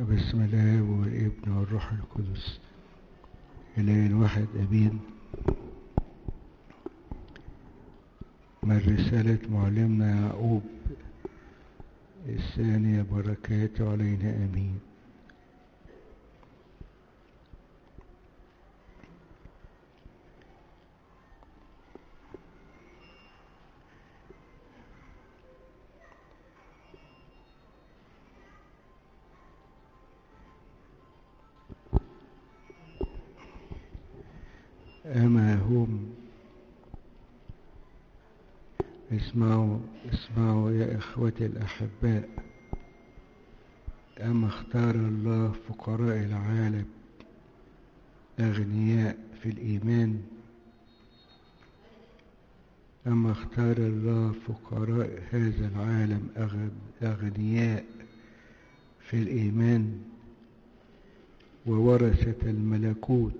بسم الله والابن والروح القدس إله الواحد أمين من رسالة معلمنا يعقوب الثانية بركاته علينا أمين أما هم اسمعوا اسمعوا يا إخوتي الأحباء أما اختار الله فقراء العالم أغنياء في الإيمان أما اختار الله فقراء هذا العالم أغنياء في الإيمان وورثة الملكوت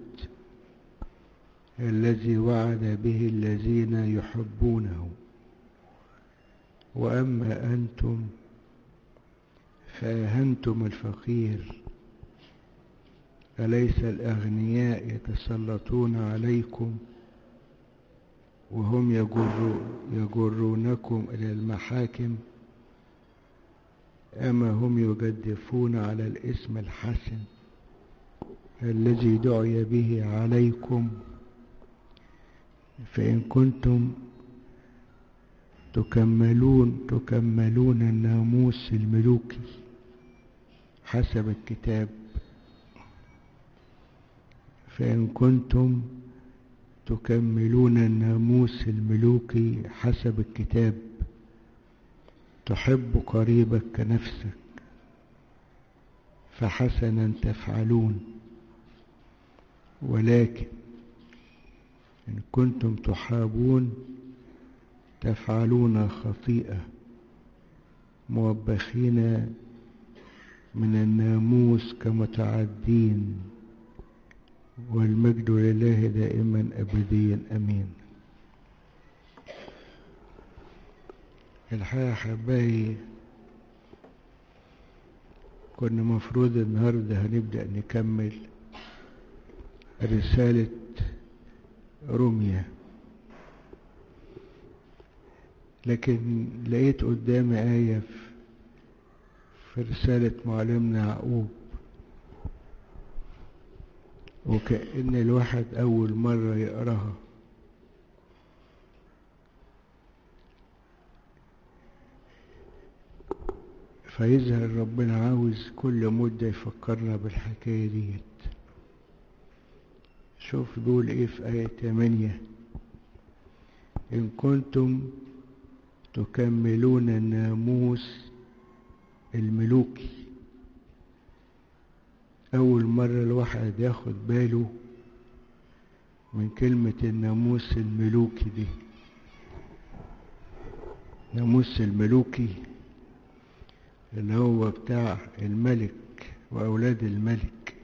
الذي وعد به الذين يحبونه وأما أنتم فأهنتم الفقير أليس الأغنياء يتسلطون عليكم وهم يجر يجرونكم إلى المحاكم أما هم يجدفون على الاسم الحسن الذي دعي به عليكم فإن كنتم تكملون تكملون الناموس الملوكي حسب الكتاب فإن كنتم تكملون الناموس الملوكي حسب الكتاب تحب قريبك كنفسك فحسنا تفعلون ولكن إن كنتم تحابون تفعلون خطيئة موبخين من الناموس كمتعدين والمجد لله دائما أبديا أمين الحقيقة حبايبي كنا مفروض النهاردة هنبدأ نكمل رسالة روميا لكن لقيت قدامي آية في رسالة معلمنا يعقوب وكأن الواحد أول مرة يقراها فيظهر ربنا عاوز كل مدة يفكرنا بالحكاية ديت شوف دول ايه في آية 8 إن كنتم تكملون الناموس الملوكي أول مرة الواحد ياخد باله من كلمة الناموس الملوكي دي الناموس الملوكي اللي هو بتاع الملك وأولاد الملك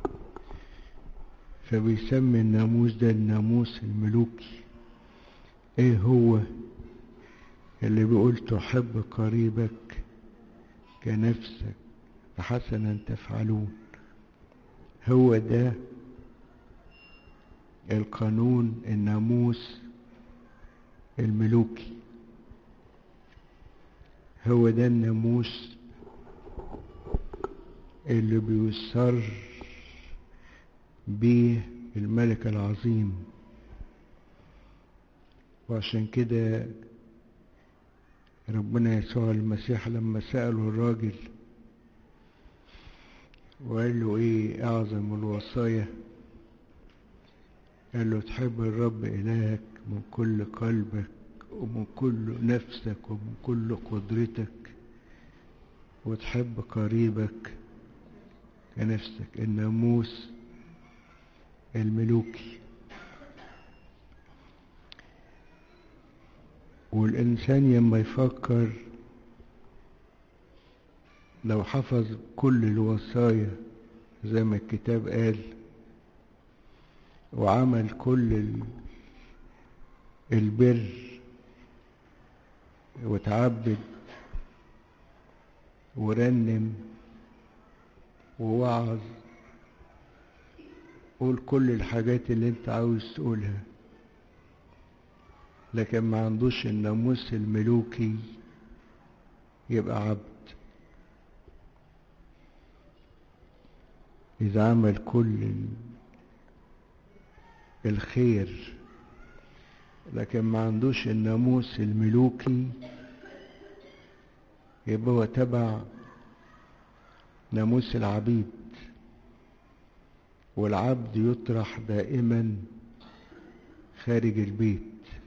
فبيسمي الناموس ده الناموس الملوكي ايه هو اللي بيقول تحب قريبك كنفسك فحسنا تفعلون هو ده القانون الناموس الملوكي هو ده الناموس اللي بيصر بيه الملك العظيم وعشان كده ربنا يسوع المسيح لما سأله الراجل وقال له ايه اعظم الوصايا قال له تحب الرب الهك من كل قلبك ومن كل نفسك ومن كل قدرتك وتحب قريبك كنفسك الناموس الملوكي والإنسان لما يفكر لو حفظ كل الوصايا زي ما الكتاب قال وعمل كل البر وتعبد ورنم ووعظ قول كل الحاجات اللي انت عاوز تقولها لكن ما عندوش الناموس الملوكي يبقى عبد إذا عمل كل الخير لكن ما عندوش الناموس الملوكي يبقى هو تبع ناموس العبيد والعبد يطرح دائما خارج البيت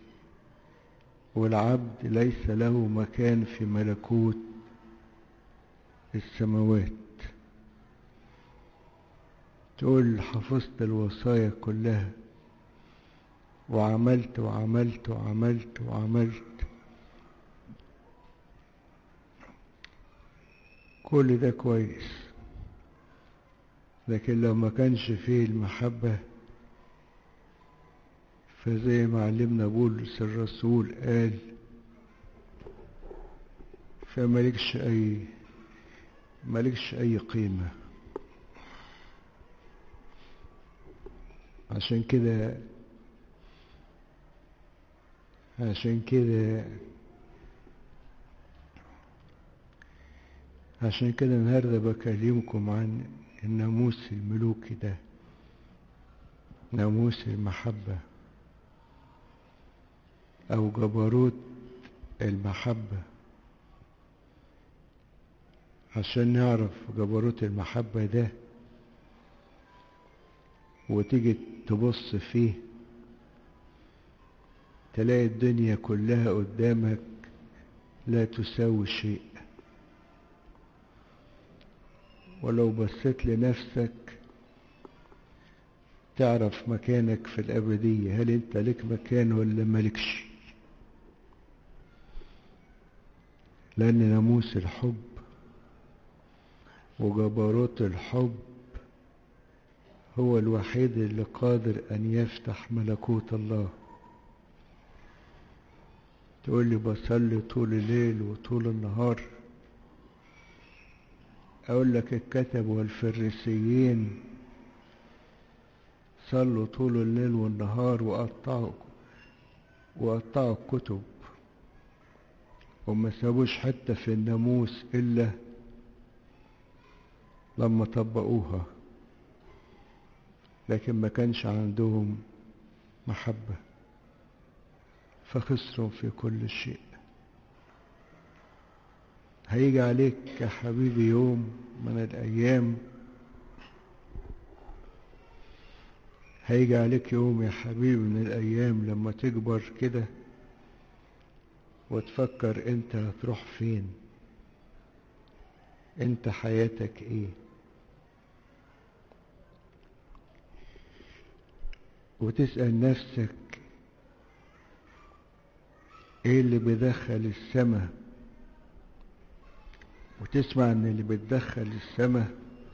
والعبد ليس له مكان في ملكوت السماوات تقول حفظت الوصايا كلها وعملت وعملت وعملت وعملت كل ده كويس لكن لو ما كانش فيه المحبة فزي ما علمنا بولس الرسول قال فمالكش أي مالكش أي قيمة عشان كده عشان كده عشان كده النهارده بكلمكم عن الناموس الملوكي ده ناموس المحبة أو جبروت المحبة عشان نعرف جبروت المحبة ده وتيجي تبص فيه تلاقي الدنيا كلها قدامك لا تساوي شيء ولو بصيت لنفسك تعرف مكانك في الأبدية هل أنت لك مكان ولا مالكش لأن ناموس الحب وجبروت الحب هو الوحيد اللي قادر أن يفتح ملكوت الله تقول لي بصلي طول الليل وطول النهار أقول لك الكتب والفريسيين صلوا طول الليل والنهار وقطعوا وقطعوا الكتب وما سابوش حتى في الناموس إلا لما طبقوها لكن ما كانش عندهم محبة فخسروا في كل شيء هيجي عليك يا حبيبي يوم من الأيام هيجي عليك يوم يا حبيبي من الأيام لما تكبر كده وتفكر انت هتروح فين انت حياتك ايه وتسأل نفسك ايه اللي بيدخل السماء وتسمع ان اللي بتدخل السماء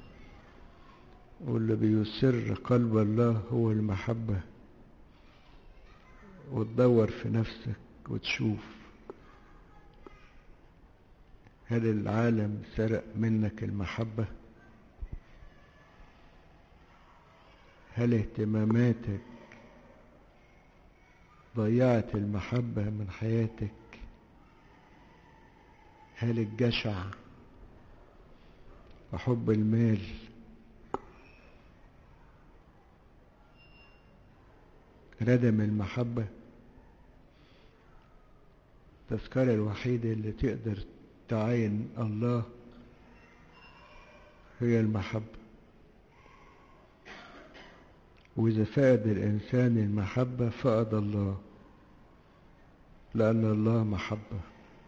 واللي بيسر قلب الله هو المحبة وتدور في نفسك وتشوف هل العالم سرق منك المحبة هل اهتماماتك ضيعت المحبة من حياتك هل الجشع وحب المال ردم المحبة التذكرة الوحيدة اللي تقدر تعين الله هي المحبة وإذا فقد الإنسان المحبة فقد الله لأن الله محبة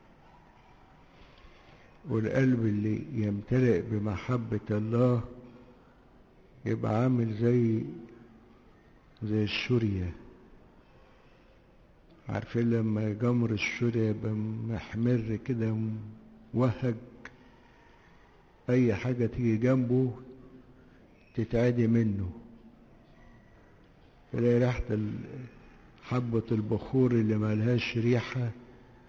والقلب اللي يمتلئ بمحبة الله يبقى عامل زي زي الشورية عارفين لما جمر الشورية يبقى محمر كده موهج أي حاجة تيجي جنبه تتعدي منه تلاقي ريحة حبة البخور اللي ملهاش ريحة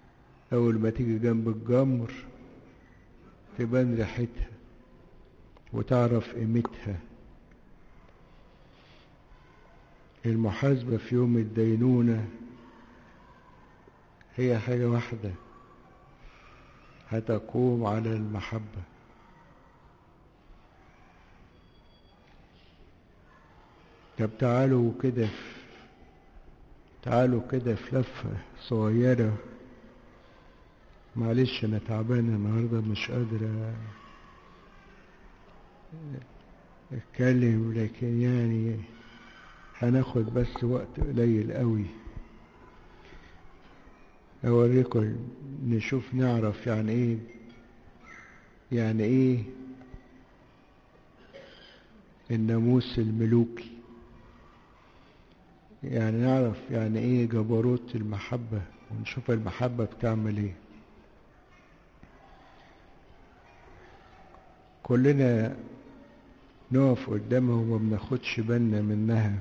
أول ما تيجي جنب الجمر تبان ريحتها وتعرف قيمتها المحاسبة في يوم الدينونة هي حاجة واحدة هتقوم على المحبة طب تعالوا كده في تعالوا كده في لفة صغيرة معلش أنا تعبان النهاردة مش قادر أتكلم لكن يعني هناخد بس وقت قليل قوي أوريكم نشوف نعرف يعني إيه يعني إيه الناموس الملوكي يعني نعرف يعني ايه جبروت المحبة ونشوف المحبة بتعمل ايه كلنا نقف قدامها وما بناخدش بالنا منها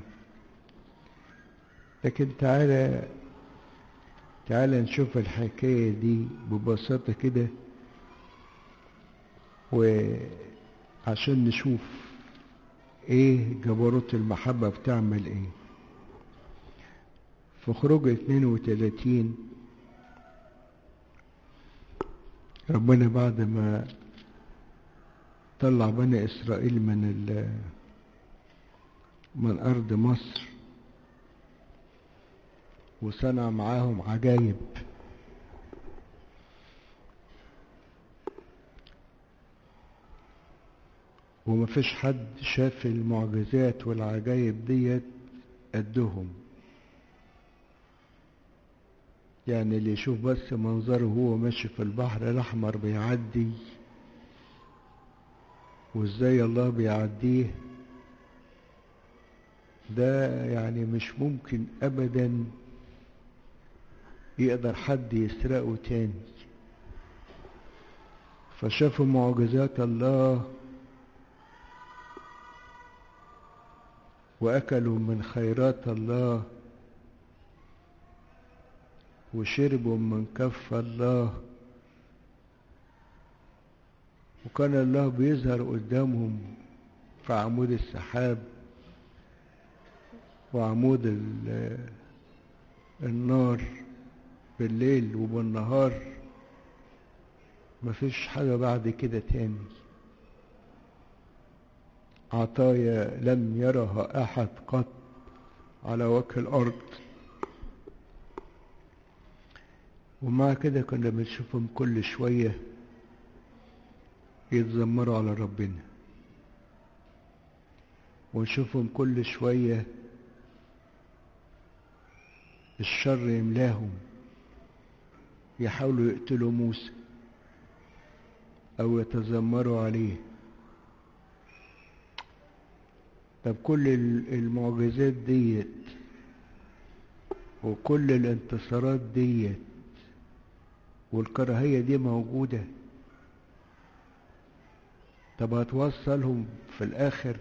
لكن تعالى تعالى نشوف الحكاية دي ببساطة كده وعشان نشوف ايه جبروت المحبة بتعمل ايه في خروج 32 ربنا بعد ما طلع بني إسرائيل من ال من أرض مصر وصنع معاهم عجايب ومفيش حد شاف المعجزات والعجايب ديت قدهم يعني اللي يشوف بس منظره وهو ماشي في البحر الأحمر بيعدي وازاي الله بيعديه ده يعني مش ممكن أبدا يقدر حد يسرقه تاني فشافوا معجزات الله وأكلوا من خيرات الله وشربوا من كف الله وكان الله بيظهر قدامهم في عمود السحاب وعمود النار بالليل وبالنهار مفيش حاجة بعد كده تاني عطايا لم يرها أحد قط على وجه الأرض ومع كده كنا بنشوفهم كل شوية يتذمروا على ربنا ونشوفهم كل شوية الشر يملاهم يحاولوا يقتلوا موسى أو يتذمروا عليه طب كل المعجزات ديت وكل الانتصارات ديت والكراهية دي موجودة طب هتوصلهم في الآخر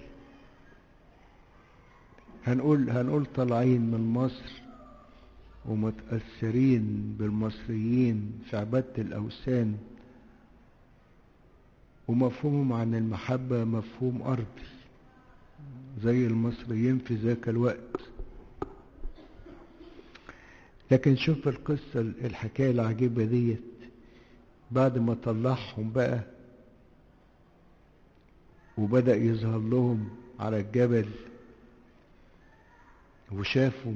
هنقول هنقول طالعين من مصر ومتأثرين بالمصريين في عبادة الأوثان ومفهومهم عن المحبة مفهوم أرضي زي المصريين في ذاك الوقت لكن شوف القصة الحكاية العجيبة ديت بعد ما طلعهم بقى وبدأ يظهر لهم على الجبل وشافوا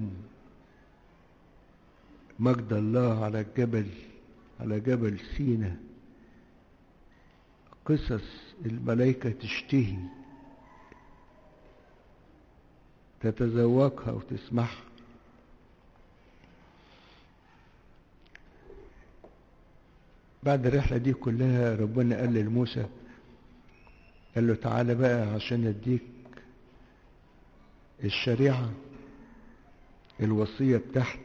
مجد الله على الجبل على جبل سينا قصص الملائكة تشتهي تتذوقها وتسمعها بعد الرحلة دي كلها ربنا قال لموسى قال له تعالى بقى عشان اديك الشريعة الوصية بتاعتي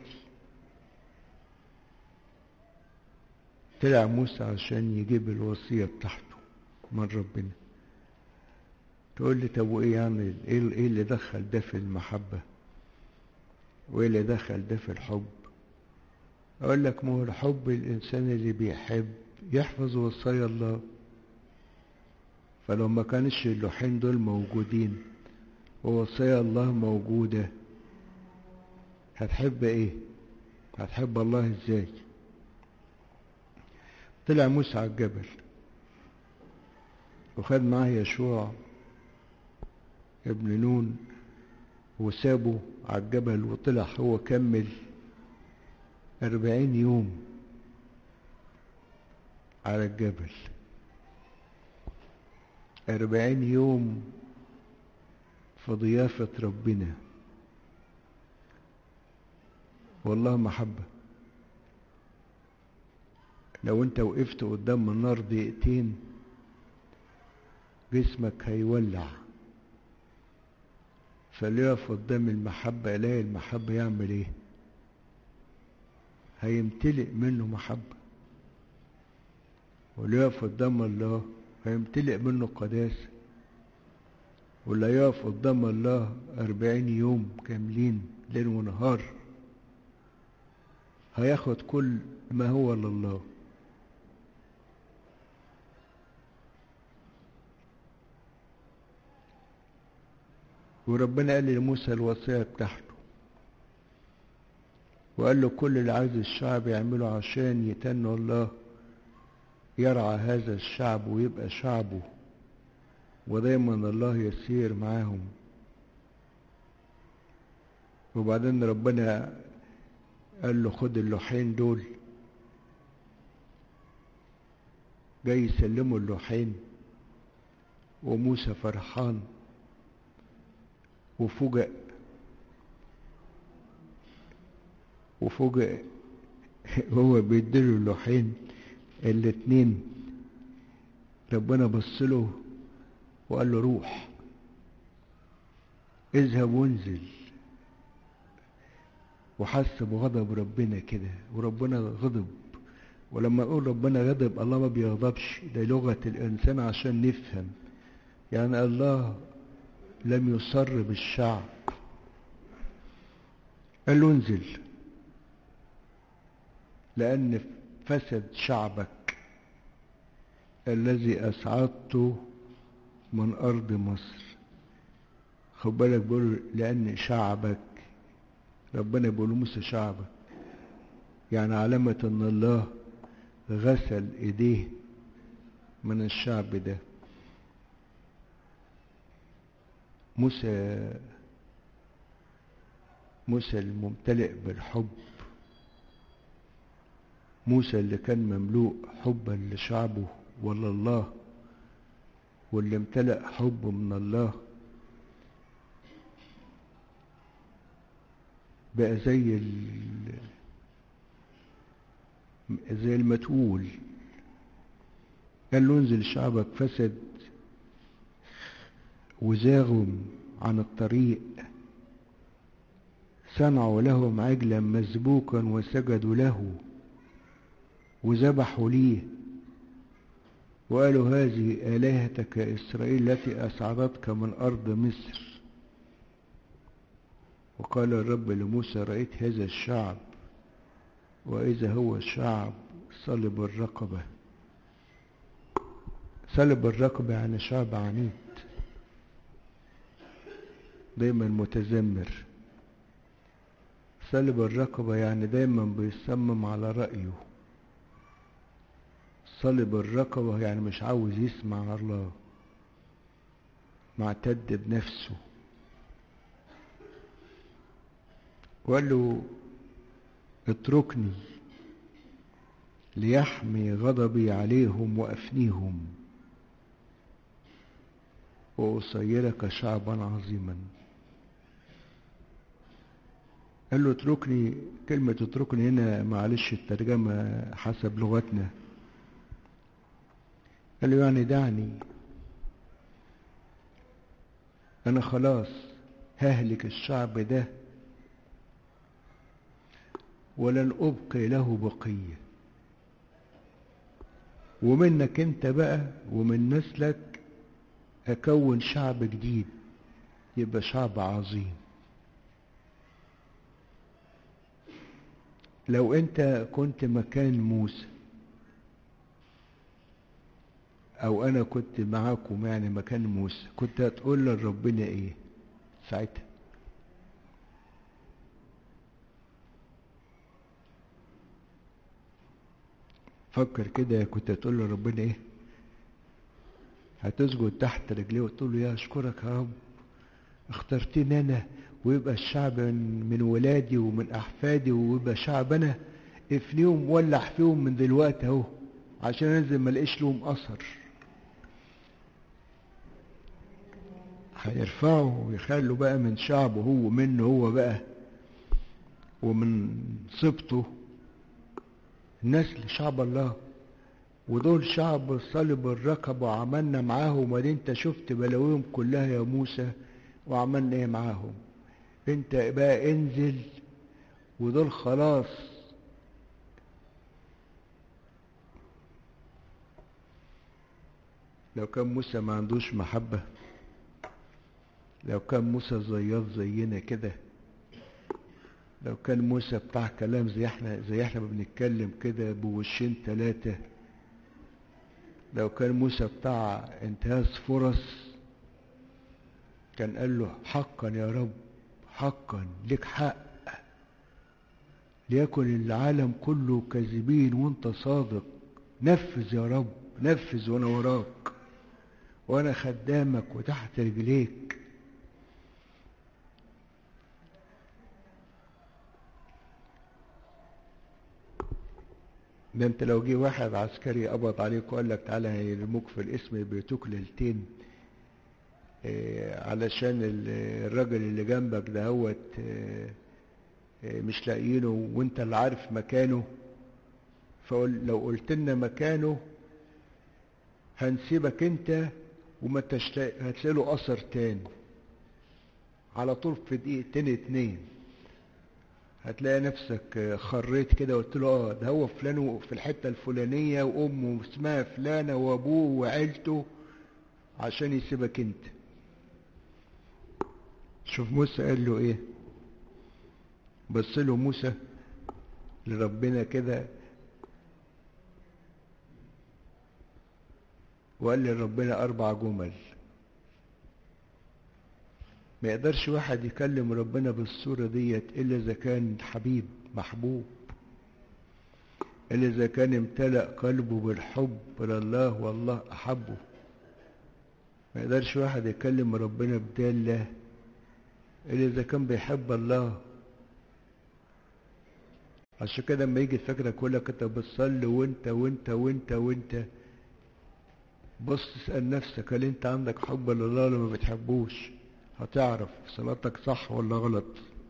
طلع موسى عشان يجيب الوصية بتاعته من ربنا تقول لي طب وايه يعني ايه اللي دخل ده في المحبة وايه اللي دخل ده في الحب اقول لك ما هو الحب الانسان اللي بيحب يحفظ وصايا الله فلو ما كانش اللوحين دول موجودين ووصية الله موجودة هتحب ايه هتحب الله ازاي طلع موسى على الجبل وخد معاه يشوع ابن نون وسابه على الجبل وطلع هو كمل أربعين يوم على الجبل أربعين يوم في ضيافة ربنا والله محبة لو انت وقفت قدام النار دقيقتين جسمك هيولع فاللي يقف قدام المحبة يلاقي المحبة يعمل ايه هيمتلئ منه محبة واللي يقف قدام الله هيمتلئ منه قداسة واللي يقف قدام الله أربعين يوم كاملين ليل ونهار هياخد كل ما هو لله وربنا قال لموسى الوصية بتاعته وقال له كل اللي عايز الشعب يعمله عشان يتنوا الله يرعى هذا الشعب ويبقى شعبه ودايما الله يسير معاهم وبعدين ربنا قال له خد اللوحين دول جاي يسلموا اللوحين وموسى فرحان وفوجئ وفوجئ هو بيديله اللوحين الاتنين ربنا بص له وقال له روح اذهب وانزل وحس بغضب ربنا كده وربنا غضب ولما نقول ربنا غضب الله ما بيغضبش ده لغة الإنسان عشان نفهم يعني الله لم يصر بالشعب قال له انزل لأن فسد شعبك الذي أسعدته من أرض مصر خد بالك بيقول لأن شعبك ربنا بيقول موسى شعبك يعني علامة إن الله غسل إيديه من الشعب ده موسى موسى الممتلئ بالحب موسى اللي كان مملوء حبا لشعبه ولله واللي امتلأ حب من الله بقى زي ال... زي المتقول قال له انزل شعبك فسد وزاغم عن الطريق صنعوا لهم عجلا مسبوكا وسجدوا له وذبحوا ليه وقالوا هذه آلهتك يا إسرائيل التي أسعدتك من أرض مصر وقال الرب لموسى رأيت هذا الشعب وإذا هو شعب صلب الرقبة صلب الرقبة يعني شعب عنيد دايما متذمر صلب الرقبة يعني دايما بيصمم على رأيه صلب الرقبة يعني مش عاوز يسمع الله معتد بنفسه وقال له اتركني ليحمي غضبي عليهم وأفنيهم وأصيرك شعبا عظيما قال له اتركني كلمة اتركني هنا معلش الترجمة حسب لغتنا قال له يعني دعني انا خلاص ههلك الشعب ده ولن ابقي له بقيه ومنك انت بقى ومن نسلك اكون شعب جديد يبقى شعب عظيم لو انت كنت مكان موسى او انا كنت معاكم يعني مكان موسى كنت هتقول لربنا ايه ساعتها فكر كده كنت هتقول لربنا ايه هتسجد تحت رجليه وتقول له يا اشكرك يا رب اخترتني انا ويبقى الشعب من, من ولادي ومن احفادي ويبقى شعب انا افنيهم ولع فيهم من دلوقتي اهو عشان انزل ما الاقيش لهم اثر هيرفعوا ويخلوا بقى من شعبه هو منه هو بقى ومن صبته نسل شعب الله ودول شعب صلب الركب وعملنا معاهم ودي انت شفت بلاويهم كلها يا موسى وعملنا ايه معاهم انت بقى انزل ودول خلاص لو كان موسى ما عندوش محبة لو كان موسى زياط زينا كده لو كان موسى بتاع كلام زي احنا زي احنا ما بنتكلم كده بوشين ثلاثة لو كان موسى بتاع انتهاز فرص كان قال له حقا يا رب حقا لك حق ليكن العالم كله كاذبين وانت صادق نفذ يا رب نفذ وانا وراك وانا خدامك وتحت رجليك ده انت لو جه واحد عسكري قبض عليك وقال لك تعالى هيرموك في الاسم بيتوك ليلتين إيه علشان الراجل اللي جنبك ده هوت إيه إيه مش لاقيينه وانت اللي عارف مكانه فقول لو قلت لنا مكانه هنسيبك انت وما تشتاق هتلاقي له اثر تاني على طول في دقيقتين اتنين هتلاقي نفسك خريت كده وقلت له اه ده هو فلان في الحته الفلانيه وامه اسمها فلانه وابوه وعيلته عشان يسيبك انت شوف موسى قال له ايه بص له موسى لربنا كده وقال لربنا اربع جمل ما يقدرش واحد يكلم ربنا بالصورة ديت إلا إذا كان حبيب محبوب إلا إذا كان امتلأ قلبه بالحب لله والله أحبه ما يقدرش واحد يكلم ربنا بدالة إلا إذا كان بيحب الله عشان كده لما يجي فكرك يقول لك أنت بتصلي وأنت وأنت وأنت وأنت بص اسأل نفسك هل أنت عندك حب لله ولا ما بتحبوش؟ هتعرف صلاتك صح ولا غلط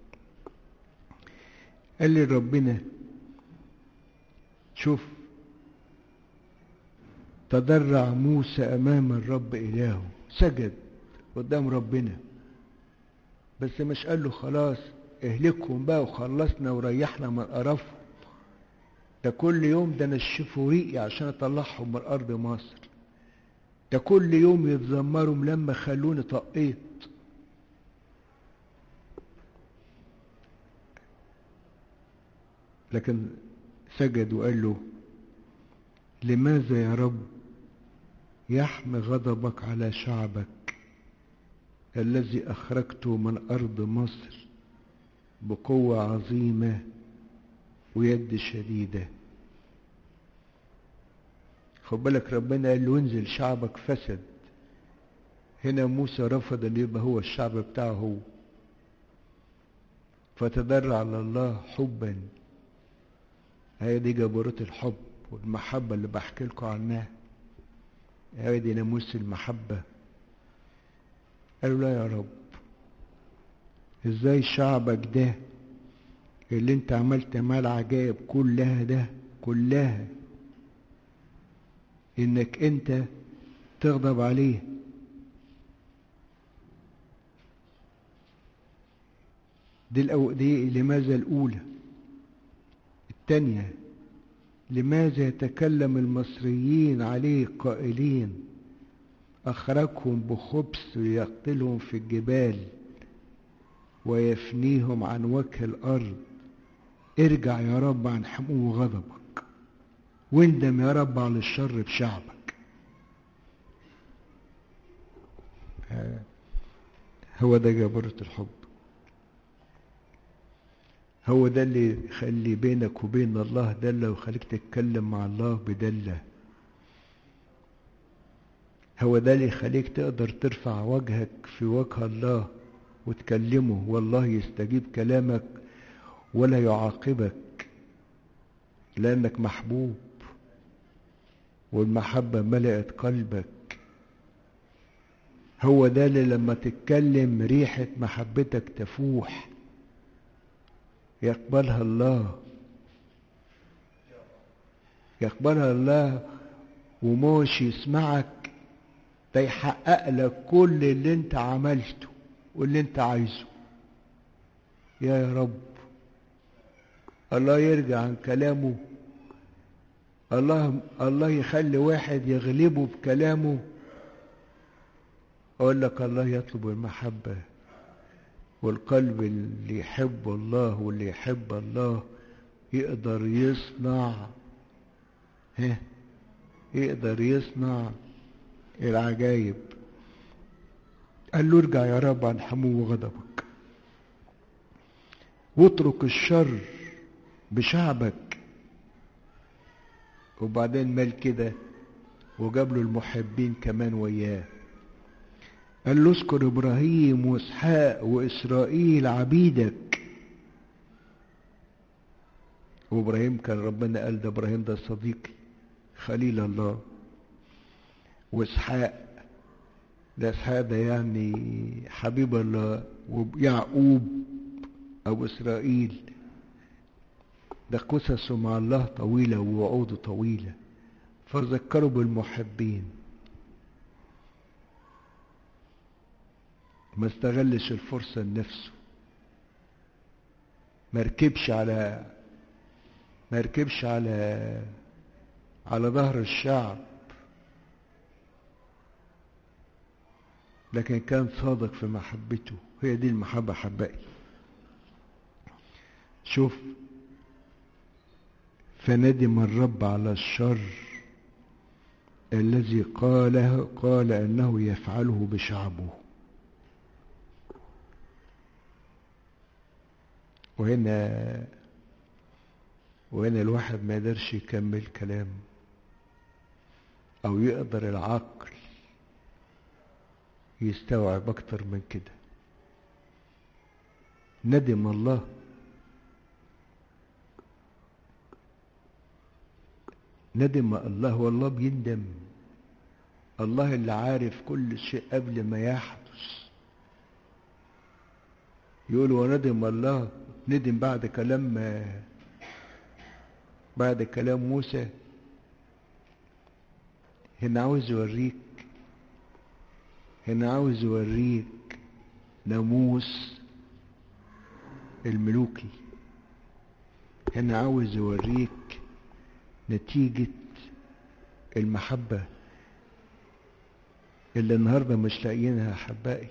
قال لي ربنا شوف تضرع موسى امام الرب الهه سجد قدام ربنا بس مش قال له خلاص اهلكهم بقى وخلصنا وريحنا من قرفهم ده كل يوم ده نشفوا ريقي عشان اطلعهم من ارض مصر ده كل يوم يتذمروا لما خلوني طقيت لكن سجد وقال له لماذا يا رب يحمي غضبك على شعبك الذي أخرجته من أرض مصر بقوة عظيمة ويد شديدة خد بالك ربنا قال له انزل شعبك فسد هنا موسى رفض ان يبقى هو الشعب بتاعه هو فتضرع لله حبا هي دي جبروت الحب والمحبة اللي بحكي لكم عنها هي دي ناموس المحبة قالوا لا يا رب ازاي شعبك ده اللي انت عملت معاه العجائب كلها ده كلها انك انت تغضب عليه دي, الأو... دي لماذا الأولى الثانية لماذا يتكلم المصريين عليه قائلين أخرجهم بخبث ليقتلهم في الجبال ويفنيهم عن وجه الأرض ارجع يا رب عن حمو غضبك واندم يا رب على الشر بشعبك هو ده جبروت الحب هو ده اللي يخلي بينك وبين الله دلة ويخليك تتكلم مع الله بدلة هو ده اللي يخليك تقدر ترفع وجهك في وجه الله وتكلمه والله يستجيب كلامك ولا يعاقبك لأنك محبوب والمحبة ملأت قلبك هو ده اللي لما تتكلم ريحة محبتك تفوح يقبلها الله يقبلها الله ومش يسمعك ده يحقق لك كل اللي انت عملته واللي انت عايزه يا يا رب الله يرجع عن كلامه الله الله يخلي واحد يغلبه بكلامه اقول لك الله يطلب المحبه والقلب اللي يحب الله واللي يحب الله يقدر يصنع ها يقدر يصنع العجايب قال له ارجع يا رب عن حمو غضبك واترك الشر بشعبك وبعدين مال كده وجاب له المحبين كمان وياه قال له اذكر ابراهيم واسحاق واسرائيل عبيدك وابراهيم كان ربنا قال ده ابراهيم ده صديقي خليل الله واسحاق ده اسحاق ده يعني حبيب الله ويعقوب او اسرائيل ده قصصه مع الله طويله ووعوده طويله فذكروا بالمحبين ما استغلش الفرصة لنفسه ما ركبش على ما ركبش على على ظهر الشعب لكن كان صادق في محبته هي دي المحبة حبائي شوف فندم الرب على الشر الذي قاله قال انه يفعله بشعبه وهنا وهنا الواحد ما يقدرش يكمل كلام او يقدر العقل يستوعب اكتر من كده ندم الله ندم الله والله بيندم الله اللي عارف كل شيء قبل ما يحدث يقول وندم الله ندم بعد كلام بعد كلام موسى هنا عاوز يوريك هنا عاوز يوريك ناموس الملوكي هنا عاوز يوريك نتيجة المحبة اللي النهاردة مش لاقيينها أحبائي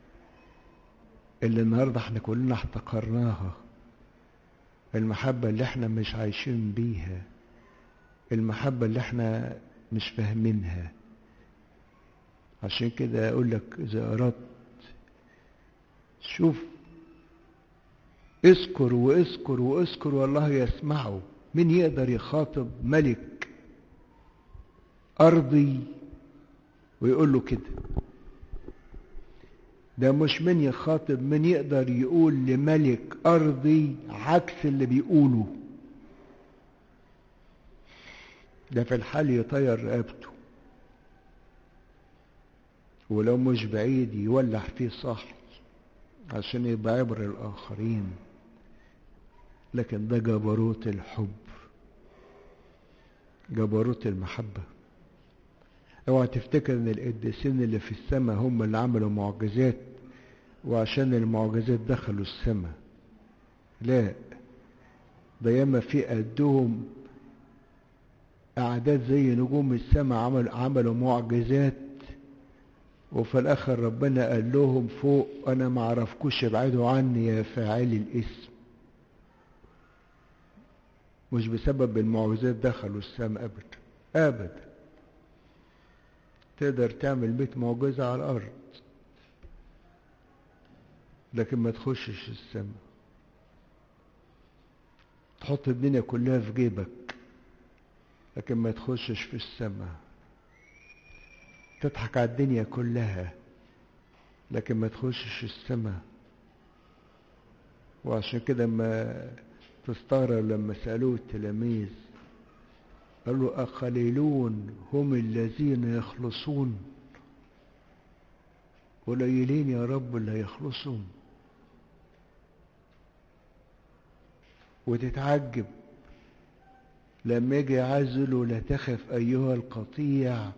اللي النهاردة احنا كلنا احتقرناها المحبة اللي احنا مش عايشين بيها المحبة اللي احنا مش فاهمينها عشان كده اقول لك اذا اردت شوف اذكر واذكر واذكر والله يسمعه مين يقدر يخاطب ملك ارضي ويقول له كده ده مش من يخاطب من يقدر يقول لملك ارضي عكس اللي بيقوله ده في الحال يطير رقبته ولو مش بعيد يولع فيه صح عشان يبقى عبر الاخرين لكن ده جبروت الحب جبروت المحبة اوعى تفتكر ان القديسين اللي في السماء هم اللي عملوا معجزات وعشان المعجزات دخلوا السماء لا ده ياما في قدهم أعداد زي نجوم السماء عمل عملوا معجزات وفي الآخر ربنا قال لهم فوق أنا ما أعرفكوش ابعدوا عني يا فاعلي الاسم مش بسبب المعجزات دخلوا السماء أبدا أبدا تقدر تعمل مئة معجزة على الأرض لكن ما تخشش السماء تحط الدنيا كلها في جيبك لكن ما تخشش في السماء تضحك على الدنيا كلها لكن ما تخشش السماء وعشان كده ما تستغرب لما سألوه التلاميذ قالوا أقليلون هم الذين يخلصون قليلين يا رب اللي يخلصون وتتعجب لما يجي يعزله لا تخف أيها القطيع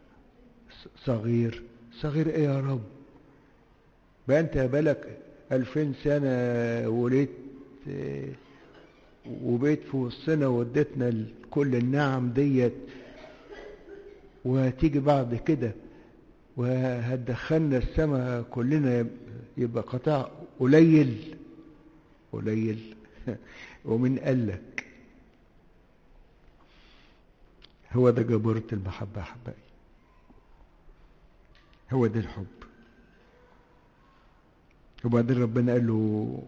صغير صغير ايه يا رب بقى انت بالك ألفين سنة ولدت وبيت في وسطنا واديتنا كل النعم ديت وهتيجي بعد كده وهتدخلنا السماء كلنا يبقى قطاع قليل قليل ومن قال لك هو ده جبروت المحبة يا حبايبي هو ده الحب وبعدين ربنا قال له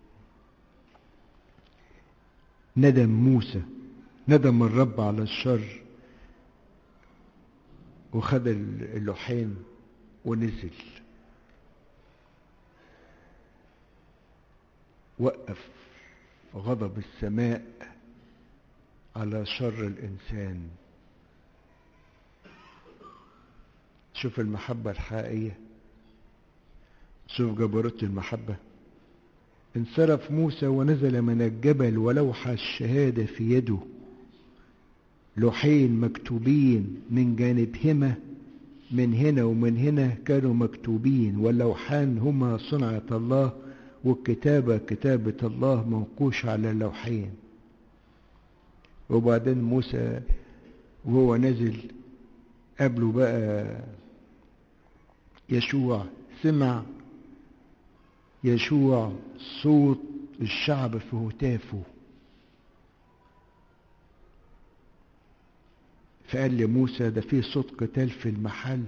ندم موسى ندم الرب على الشر وخد اللوحين ونزل وقف غضب السماء على شر الإنسان شوف المحبة الحقيقية شوف جبروت المحبة انصرف موسى ونزل من الجبل ولوح الشهادة في يده لوحين مكتوبين من جانبهما من هنا ومن هنا كانوا مكتوبين واللوحان هما صنعة الله والكتابة كتابة الله منقوش على اللوحين وبعدين موسى وهو نزل قبله بقى يشوع سمع يشوع صوت الشعب في هتافه فقال لموسى ده في صوت قتال في المحل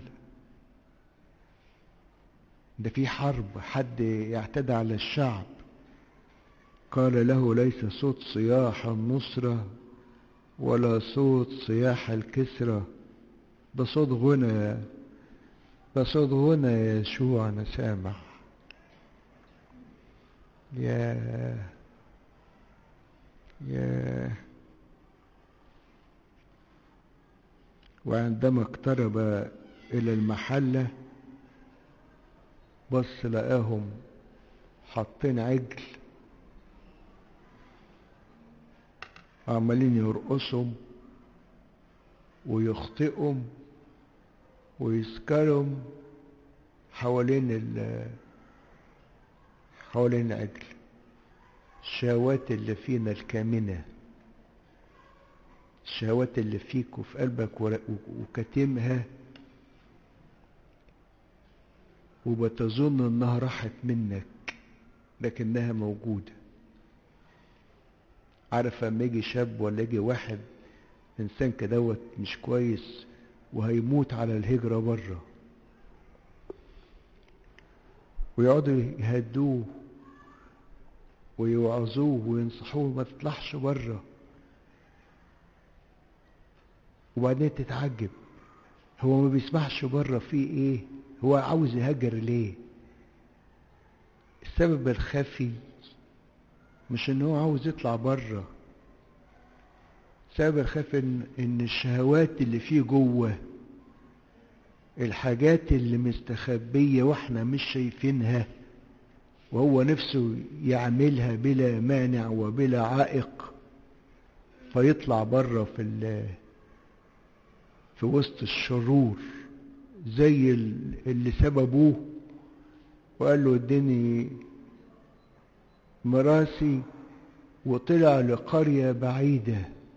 ده في حرب حد يعتدى على الشعب قال له ليس صوت صياح النصرة ولا صوت صياح الكسرة ده صوت غنى ده صوت غنى يا يشوع أنا سامع يا يا وعندما اقترب إلى المحلة بص لقاهم حاطين عجل عمالين يرقصهم ويخطئهم ويسكرهم حوالين ال حوالين العجل الشهوات اللي فينا الكامنة الشهوات اللي فيك وفي قلبك وكاتمها وبتظن انها راحت منك لكنها موجودة عارف اما يجي شاب ولا يجي واحد انسان كدوت مش كويس وهيموت على الهجرة بره ويقعدوا يهدوه ويوعظوه وينصحوه ما تطلعش بره وبعدين تتعجب هو ما بيسمعش بره فيه ايه هو عاوز يهاجر ليه السبب الخفي مش ان هو عاوز يطلع بره السبب الخفي ان, إن الشهوات اللي فيه جوه الحاجات اللي مستخبية واحنا مش شايفينها وهو نفسه يعملها بلا مانع وبلا عائق فيطلع بره في في وسط الشرور زي اللي سببوه وقال له اديني مراسي وطلع لقرية بعيدة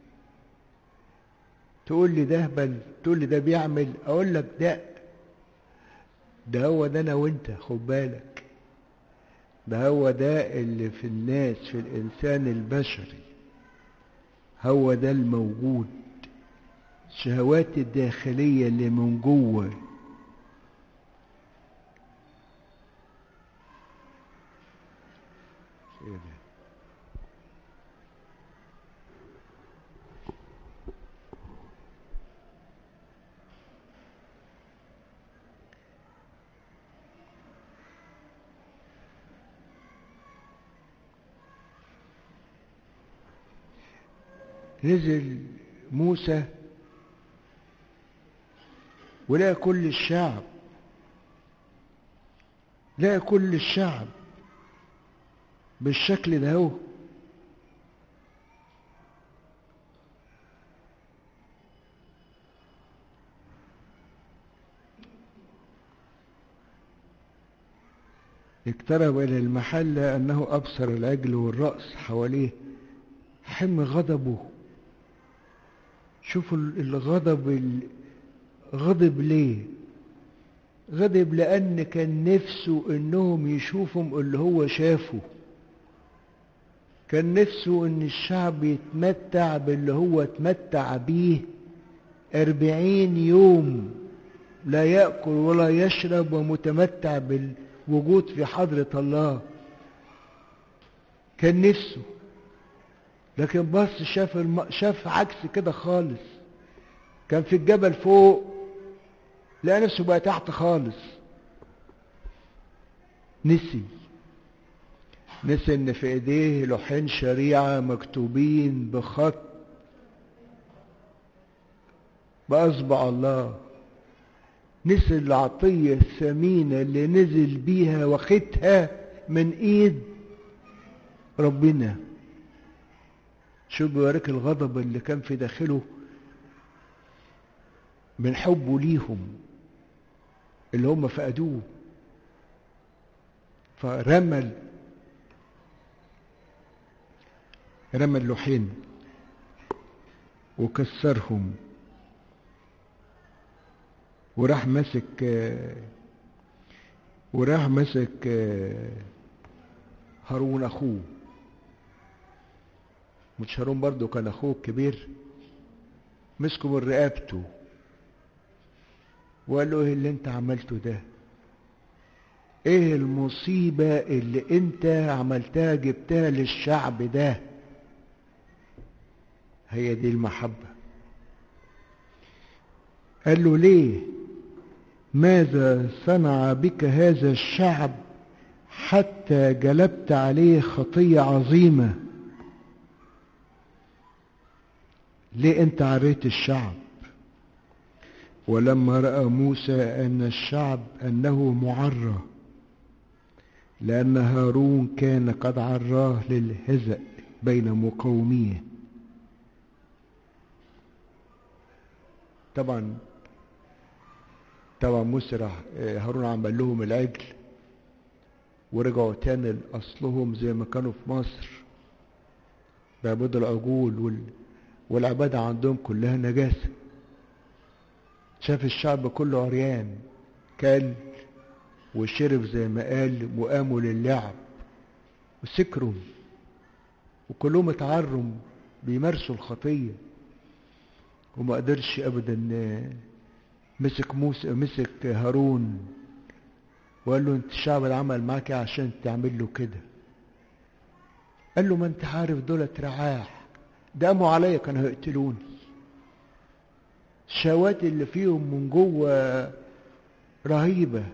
تقول لي ده بل تقول لي ده بيعمل اقول لك ده ده هو ده انا وانت خد بالك ده هو ده اللي في الناس في الانسان البشري هو ده الموجود الشهوات الداخلية اللي من جوه نزل موسى ولقى كل الشعب لقى كل الشعب بالشكل ده هو اقترب إلى المحل أنه أبصر العجل والرأس حواليه حم غضبه شوفوا الغضب غضب ليه غضب لأن كان نفسه إنهم يشوفهم اللي هو شافه كان نفسه إن الشعب يتمتع باللي هو اتمتع بيه أربعين يوم لا يأكل ولا يشرب ومتمتع بالوجود في حضرة الله كان نفسه لكن بص شاف الم... شاف عكس كده خالص كان في الجبل فوق لقى نفسه بقى تحت خالص نسي نسي ان في ايديه لوحين شريعة مكتوبين بخط بأصبع الله نسي العطية الثمينة اللي نزل بيها واخدها من ايد ربنا شو بيوريك الغضب اللي كان في داخله من حبه ليهم اللي هم فقدوه فرمى رمى اللوحين وكسرهم وراح مسك وراح مسك هارون اخوه مش هارون برضه كان اخوه الكبير مسكه من رقبته وقال له ايه اللي انت عملته ده ايه المصيبة اللي انت عملتها جبتها للشعب ده هي دي المحبة قال له ليه ماذا صنع بك هذا الشعب حتى جلبت عليه خطية عظيمة ليه انت عريت الشعب ولما راى موسى ان الشعب انه معرى لان هارون كان قد عراه للهزأ بين مقوميه طبعا طبعا موسى راح هارون عمل لهم العجل ورجعوا تاني لاصلهم زي ما كانوا في مصر بيعبدوا العجول وال... والعبادة عندهم كلها نجاسة شاف الشعب كله عريان كل وشرب زي ما قال وقاموا للعب وسكروا وكلهم اتعروا بيمارسوا الخطية وما قدرش ابدا مسك موسى مسك هارون وقال له انت الشعب اللي عمل معاك عشان تعمل له كده قال له ما انت عارف دولت رعاح ده قاموا عليا كانوا هيقتلوني الشهوات اللي فيهم من جوه رهيبة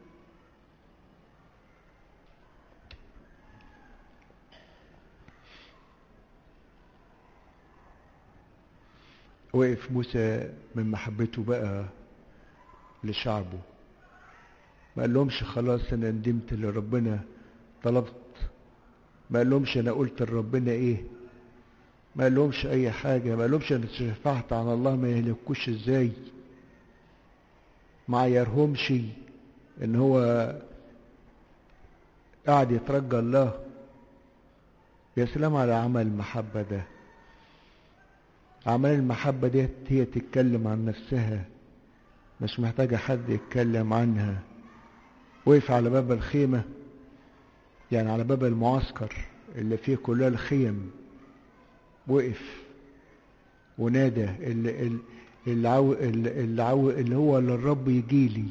وقف موسى من محبته بقى لشعبه ما قال لهمش خلاص انا ندمت لربنا طلبت ما قال لهمش انا قلت لربنا ايه ما قال لهمش اي حاجه ما قال لهمش انا شفعت على الله ما يهلكوش ازاي ما عيرهمش ان هو قاعد يترجى الله يا سلام على عمل المحبه ده أعمال المحبة ديت هي تتكلم عن نفسها مش محتاجة حد يتكلم عنها وقف على باب الخيمة يعني على باب المعسكر اللي فيه كلها الخيم وقف ونادى اللي, اللي, عو اللي, عو اللي هو اللي الرب يجيلي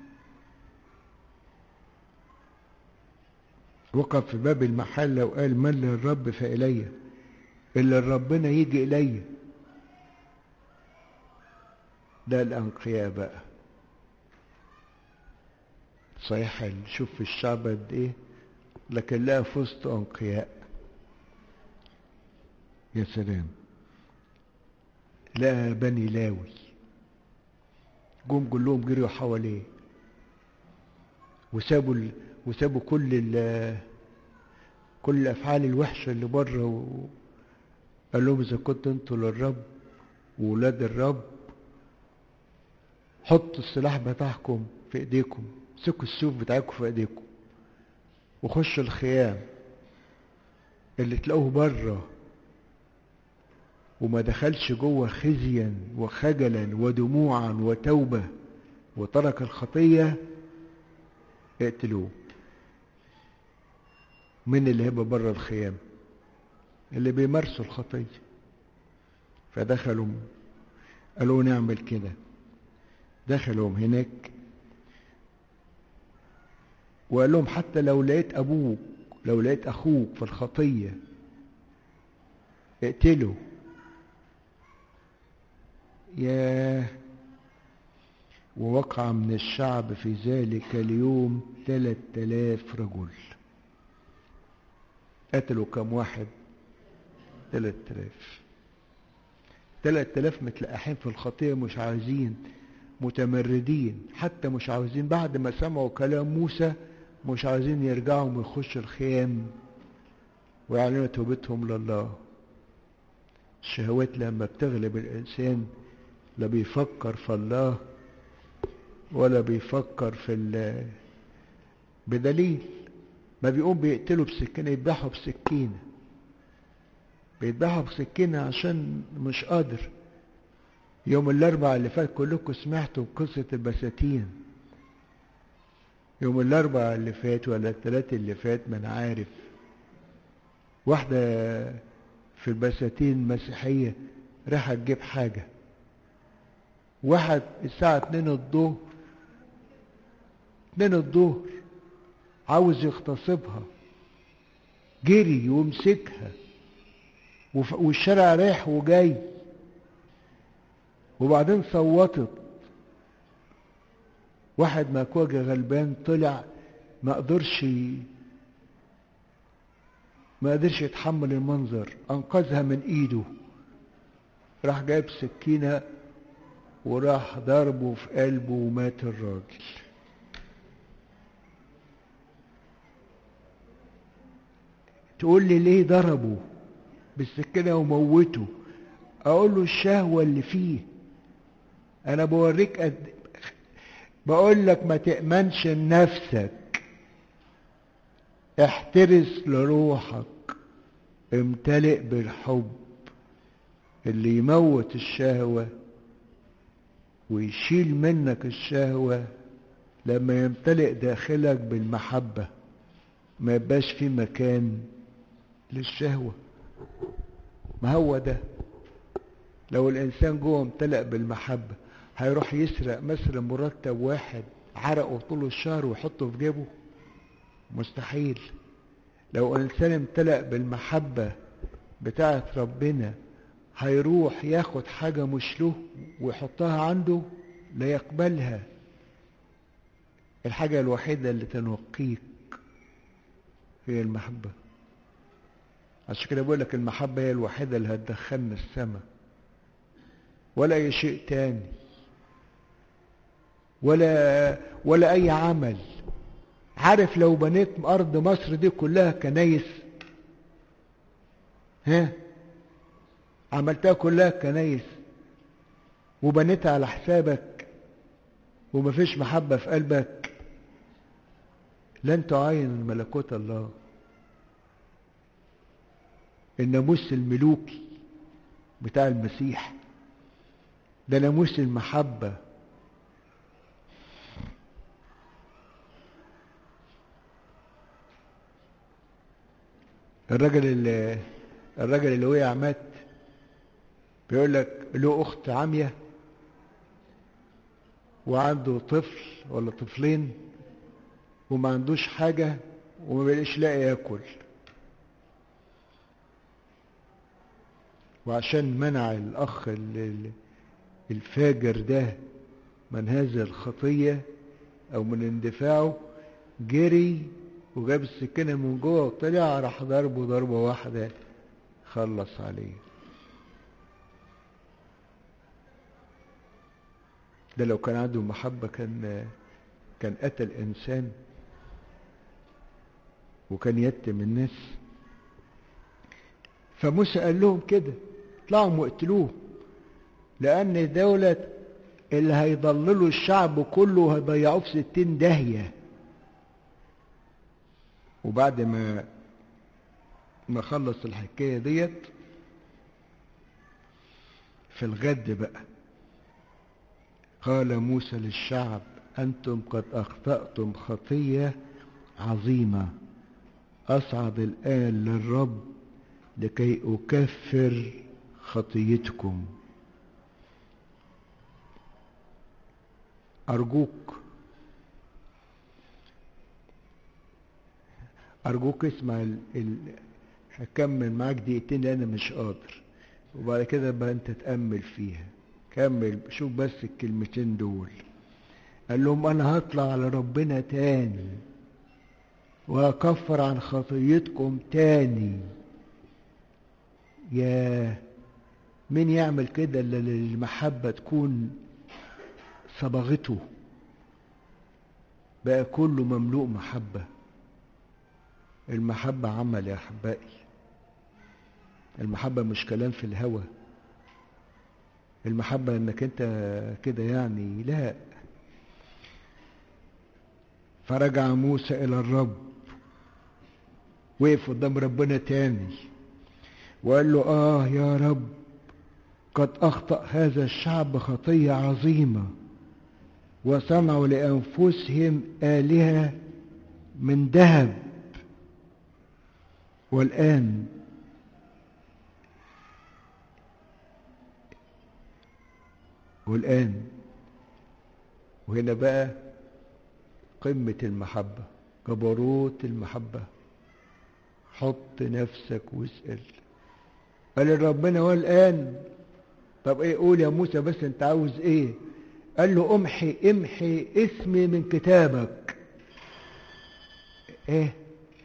وقف في باب المحلة وقال من للرب فإلي اللي ربنا يجي إليّ ده الأنقياء بقى صحيح شوف الشعب قد ايه لكن لا في وسط أنقياء يا سلام لقى بني لاوي جم كلهم جريوا حواليه وسابوا ال... وسابوا كل ال... كل الافعال الوحشه اللي بره وقال لهم اذا كنتوا انتوا للرب وولاد الرب حطوا السلاح بتاعكم في ايديكم امسكوا السيوف بتاعكم في ايديكم وخشوا الخيام اللي تلاقوه بره وما دخلش جوه خزيا وخجلا ودموعا وتوبة وترك الخطية اقتلوه من اللي هيبقى بره الخيام اللي بيمارسوا الخطية فدخلوا قالوا نعمل كده دخلوا هناك وقال لهم حتى لو لقيت ابوك لو لقيت اخوك في الخطية اقتله ياه ووقع من الشعب في ذلك اليوم ثلاث آلاف رجل قتلوا كم واحد ثلاث آلاف ثلاث آلاف متلقحين في الخطية مش عايزين متمردين حتى مش عاوزين بعد ما سمعوا كلام موسى مش عايزين يرجعوا ويخشوا الخيام ويعلنوا توبتهم لله الشهوات لما بتغلب الإنسان لا بيفكر في الله ولا بيفكر في ال بدليل ما بيقوم بيقتلوا بسكينة يذبحوا بسكينة بيذبحوا بسكينة عشان مش قادر يوم الأربعاء اللي فات كلكم سمعتوا قصة البساتين يوم الأربعاء اللي فات ولا الثلاث اللي فات ما أنا عارف واحدة في البساتين مسيحية راحت تجيب حاجة واحد الساعة اتنين الظهر اتنين الظهر عاوز يغتصبها جري ومسكها والشارع رايح وجاي وبعدين صوتت واحد مكوجة غلبان طلع ما قدرش ما قدرش يتحمل المنظر انقذها من ايده راح جايب سكينة وراح ضربه في قلبه ومات الراجل تقول لي ليه ضربه بالسكينة وموته اقول له الشهوة اللي فيه انا بوريك قد بقول لك ما تأمنش لنفسك احترس لروحك امتلئ بالحب اللي يموت الشهوة ويشيل منك الشهوة لما يمتلئ داخلك بالمحبة ما يبقاش في مكان للشهوة ما هو ده لو الإنسان جوه امتلأ بالمحبة هيروح يسرق مثلا مرتب واحد عرقه طول الشهر ويحطه في جيبه مستحيل لو انسان امتلأ بالمحبة بتاعت ربنا هيروح ياخد حاجة مش له ويحطها عنده لا يقبلها الحاجة الوحيدة اللي تنقيك هي المحبة عشان كده بقول لك المحبة هي الوحيدة اللي هتدخلنا السماء ولا أي شيء تاني ولا ولا أي عمل عارف لو بنيت أرض مصر دي كلها كنايس ها عملتها كلها كنايس وبنيتها على حسابك ومفيش محبة في قلبك لن تعاين ملكوت الله الناموس الملوكي بتاع المسيح ده ناموس المحبة الراجل اللي الراجل اللي وقع مات بيقول لك له اخت عاميه وعنده طفل ولا طفلين وما عندوش حاجه وما بيلاقيش لاقي ياكل وعشان منع الاخ الفاجر ده من هذه الخطيه او من اندفاعه جري وجاب السكينة من جوه وطلع راح ضربه ضربة واحدة خلص عليه ده لو كان عنده محبة كان كان قتل إنسان وكان يتم الناس فموسى قال لهم كده اطلعوا واقتلوه لأن دولة اللي هيضللوا الشعب كله وهيضيعوه في ستين داهية وبعد ما ما خلص الحكاية ديت في الغد بقى قال موسى للشعب أنتم قد أخطأتم خطية عظيمة أصعد الآن للرب لكي أكفر خطيتكم أرجوك أرجوك اسمع ال... ال... هكمل معاك دقيقتين لأن أنا مش قادر وبعد كده بقى أنت تأمل فيها كمل شوف بس الكلمتين دول قال لهم أنا هطلع على ربنا تاني وهكفر عن خطيتكم تاني يا مين يعمل كده الا المحبة تكون صبغته بقى كله مملوء محبة المحبة عمل يا أحبائي المحبة مش كلام في الهوى المحبة انك انت كده يعني لا فرجع موسى الى الرب وقف قدام ربنا تاني وقال له اه يا رب قد اخطأ هذا الشعب خطية عظيمة وصنعوا لانفسهم آلهة من ذهب والآن والآن وهنا بقى قمة المحبة جبروت المحبة حط نفسك واسأل قال ربنا والآن طب ايه قول يا موسى بس انت عاوز ايه قال له امحي امحي اسمي من كتابك ايه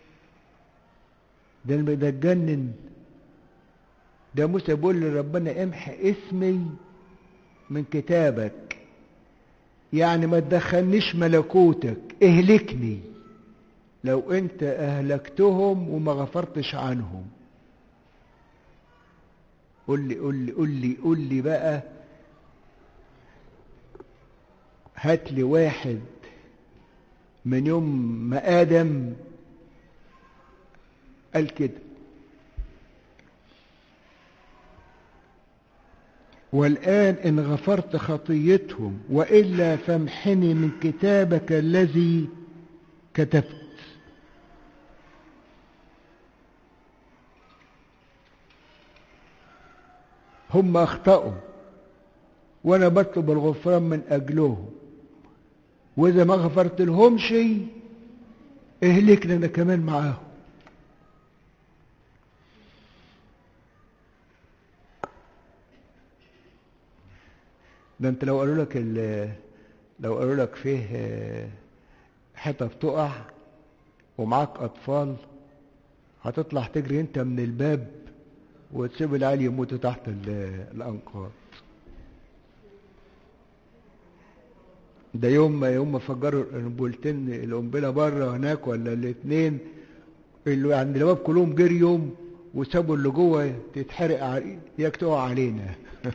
ده ده اتجنن ده موسى بيقول لربنا امحي اسمي من كتابك يعني ما تدخلنيش ملكوتك اهلكني لو انت اهلكتهم وما غفرتش عنهم قول لي قول لي قول لي قول لي بقى هات لي واحد من يوم ما ادم قال كده والآن إن غفرت خطيتهم وإلا فامحني من كتابك الذي كتبت هم أخطأوا وأنا بطلب الغفران من أجلهم وإذا ما غفرت لهم شيء اهلكنا أنا كمان معاهم ده انت لو قالوا لك لو قالوا لك فيه حته بتقع ومعاك اطفال هتطلع تجري انت من الباب وتسيب العيال يموتوا تحت الانقاض ده يوم ما يوم ما فجروا القنبلتين القنبله بره هناك ولا الاثنين اللي عند الباب كلهم جريوا وسابوا اللي جوه تتحرق علي ياك تقع علينا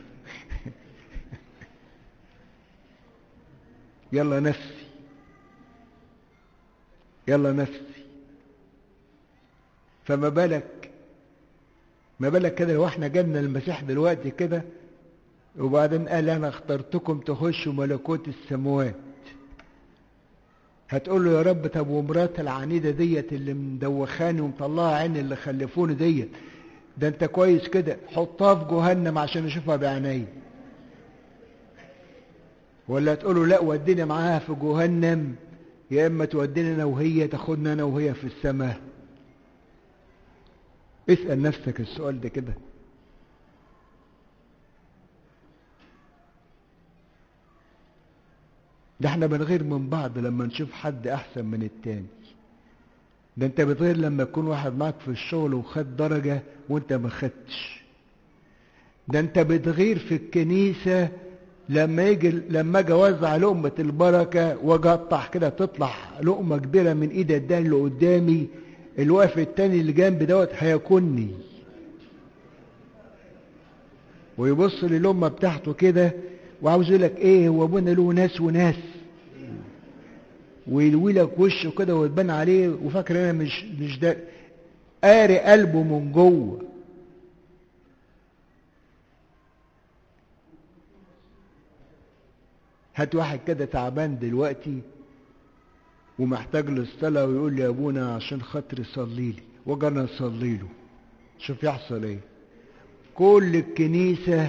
يلا نفسي يلا نفسي فما بالك ما بالك كده لو احنا جالنا المسيح دلوقتي كده وبعدين قال انا اخترتكم تخشوا ملكوت السماوات هتقول له يا رب طب ومرات العنيده ديت اللي مدوخاني ومطلعه عيني اللي خلفوني ديت ده انت كويس كده حطها في جهنم عشان اشوفها بعيني ولا تقولوا لا ودينا معاها في جهنم يا اما تودينا انا وهي تاخدنا انا وهي في السماء اسال نفسك السؤال ده كده ده احنا بنغير من بعض لما نشوف حد احسن من التاني ده انت بتغير لما يكون واحد معاك في الشغل وخد درجة وانت ما خدتش ده انت بتغير في الكنيسة لما يجي لما اجي اوزع لقمه البركه واجي اقطع كده تطلع لقمه كبيره من ايد الدان اللي قدامي الواقف التاني اللي جنب دوت هياكلني ويبص للقمه بتاعته كده وعاوز يقول لك ايه هو ابونا له ناس وناس ويلوي لك وشه كده وتبان عليه وفاكر انا مش مش ده قاري قلبه من جوه هات واحد كده تعبان دلوقتي ومحتاج للصلاة ويقول لي يا ابونا عشان خاطري صلي لي واجي انا اصلي له شوف يحصل ايه كل الكنيسة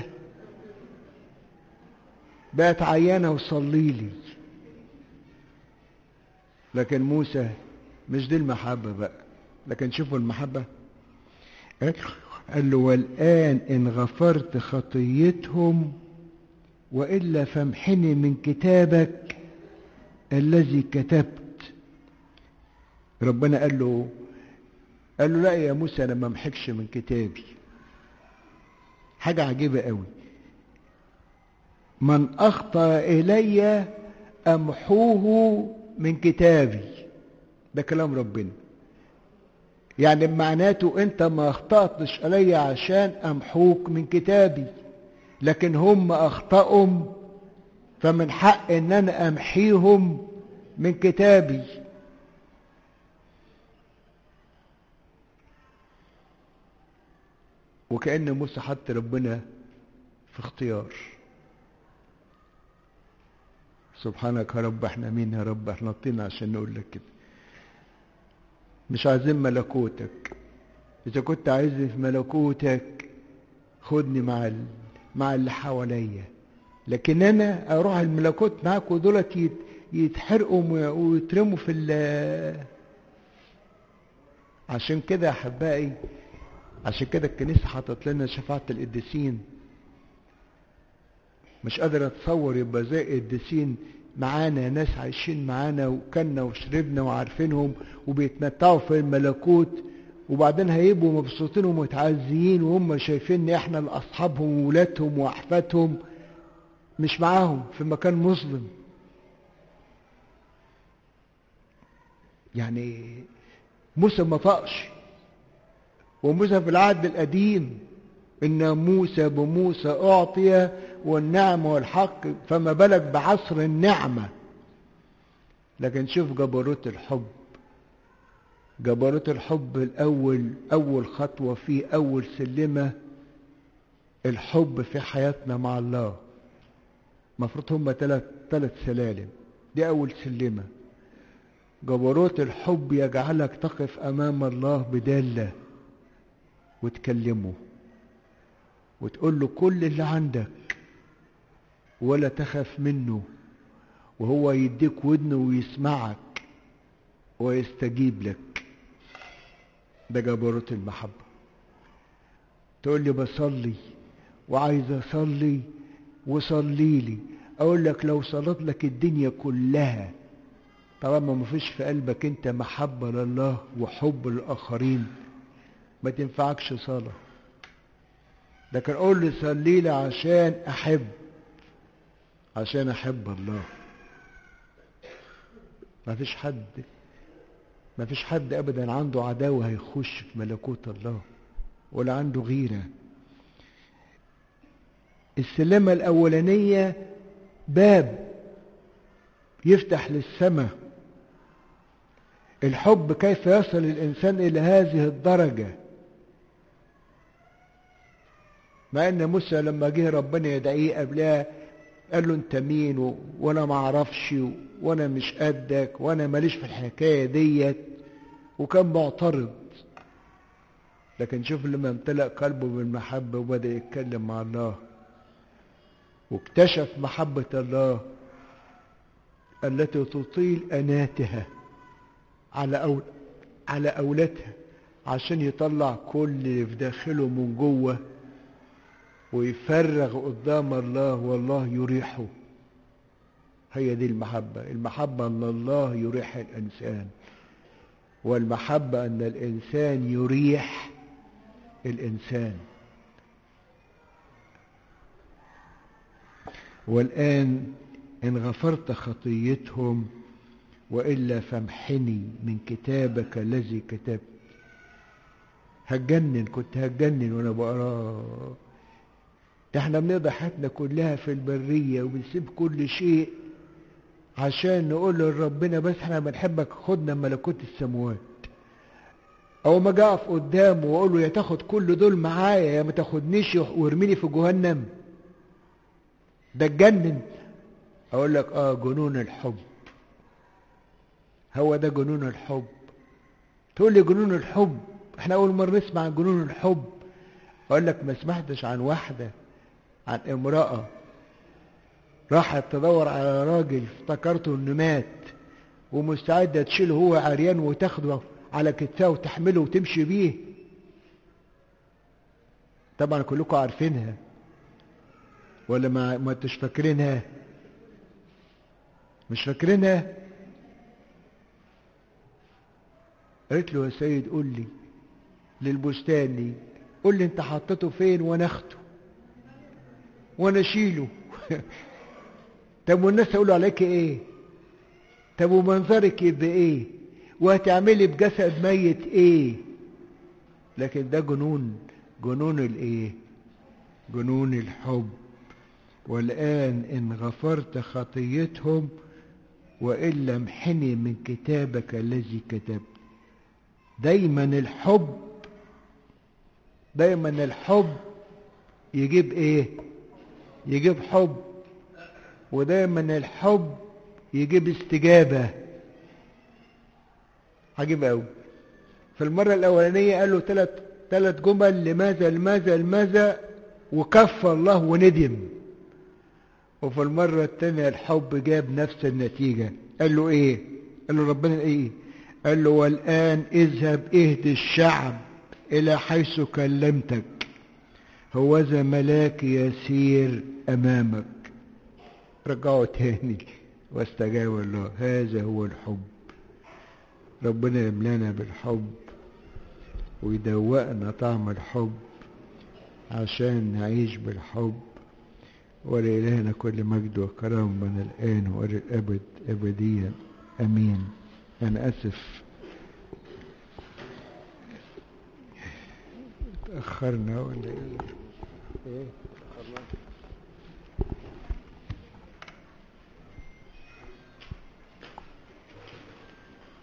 بقت عيانة وصلي لي لكن موسى مش دي المحبة بقى لكن شوفوا المحبة قال له والآن إن غفرت خطيتهم وإلا فامحني من كتابك الذي كتبت ربنا قال له قال له لا يا موسى أنا ما امحكش من كتابي حاجة عجيبة قوي من أخطأ إلي أمحوه من كتابي ده كلام ربنا يعني معناته انت ما اخطأتش علي عشان امحوك من كتابي لكن هم اخطأوا فمن حق ان انا امحيهم من كتابي وكأن موسى حط ربنا في اختيار سبحانك يا رب احنا مين يا رب احنا طينا عشان نقول لك كده مش عايزين ملكوتك اذا كنت عايزني في ملكوتك خدني مع ال... مع اللي حواليا لكن انا اروح الملكوت معاك ودولت يت... يتحرقوا ويترموا في ال عشان كده يا احبائي عشان كده الكنيسه حاطط لنا شفاعه القديسين مش قادر اتصور يبقى زي القديسين معانا ناس عايشين معانا وكلنا وشربنا وعارفينهم وبيتمتعوا في الملكوت وبعدين هيبقوا مبسوطين ومتعزيين وهم شايفين احنا لاصحابهم وولادهم واحفادهم مش معاهم في مكان مظلم يعني موسى ما طقش وموسى في العهد القديم ان موسى بموسى اعطي والنعمة والحق فما بالك بعصر النعمة لكن شوف جبروت الحب جبروت الحب الأول أول خطوة فيه أول سلمة الحب في حياتنا مع الله مفروض هما ثلاث ثلاث سلالم دي أول سلمة جبروت الحب يجعلك تقف أمام الله بدالة وتكلمه وتقول له كل اللي عندك ولا تخاف منه وهو يديك ودنه ويسمعك ويستجيب لك ده جبروت المحبة تقول لي بصلي وعايز اصلي وصلي لي اقول لك لو صلت لك الدنيا كلها طالما ما فيش في قلبك انت محبة لله وحب للآخرين ما تنفعكش صلاة لكن قول لي صلي لي عشان احب عشان احب الله ما فيش حد ما فيش حد ابدا عنده عداوة هيخش في ملكوت الله ولا عنده غيرة السلمة الاولانية باب يفتح للسماء الحب كيف يصل الانسان الى هذه الدرجه مع ان موسى لما جه ربنا يدعيه قبلها قال له انت مين و... وانا ما اعرفش و... وانا مش قدك وانا ماليش في الحكايه ديت وكان معترض لكن شوف لما امتلأ قلبه بالمحبة وبدأ يتكلم مع الله واكتشف محبة الله التي تطيل أناتها على أول على أولادها عشان يطلع كل اللي في داخله من جوه ويفرغ قدام الله والله يريحه هي دي المحبة المحبة أن الله يريح الإنسان والمحبة أن الإنسان يريح الإنسان والآن إن غفرت خطيتهم وإلا فامحني من كتابك الذي كتبت هتجنن كنت هتجنن وانا بقراه ده احنا بنقضي حياتنا كلها في البرية وبنسيب كل شيء عشان نقول لربنا بس احنا بنحبك خدنا ملكوت السماوات او ما اقف قدامه واقول له يا تاخد كل دول معايا يا ما تاخدنيش وارميني في جهنم ده اتجنن اقول لك اه جنون الحب هو ده جنون الحب تقول لي جنون الحب احنا اول مرة نسمع عن جنون الحب اقول لك ما سمعتش عن واحدة عن امرأة راحت تدور على راجل افتكرته انه مات ومستعدة تشيله هو عريان وتاخده على كتفها وتحمله وتمشي بيه طبعا كلكم عارفينها ولا ما ما انتش فاكرينها مش فاكرينها قالت له يا سيد قول لي للبستاني قول لي انت حطيته فين وانا اخده وانا اشيله طب والناس يقولوا عليك ايه طب ومنظرك يبقى ايه وهتعملي بجسد ميت ايه لكن ده جنون جنون الايه جنون الحب والآن إن غفرت خطيتهم وإلا امحني من كتابك الذي كتبت دايما الحب دايما الحب يجيب ايه يجيب حب ودايما الحب يجيب استجابة عجيب قوي في المرة الأولانية قال له ثلاث ثلاث جمل لماذا لماذا لماذا وكفى الله وندم وفي المرة الثانية الحب جاب نفس النتيجة قال له ايه قال له ربنا ايه قال له والآن اذهب اهد الشعب إلى حيث كلمتك هوذا ملاك يسير أمامك رجعوا تاني واستجاب الله هذا هو الحب ربنا يملانا بالحب ويدوقنا طعم الحب عشان نعيش بالحب ولإلهنا كل مجد وكرم من الآن وإلى الأبد أبديا أمين أنا أسف تأخرنا ولا إيه؟ إيه؟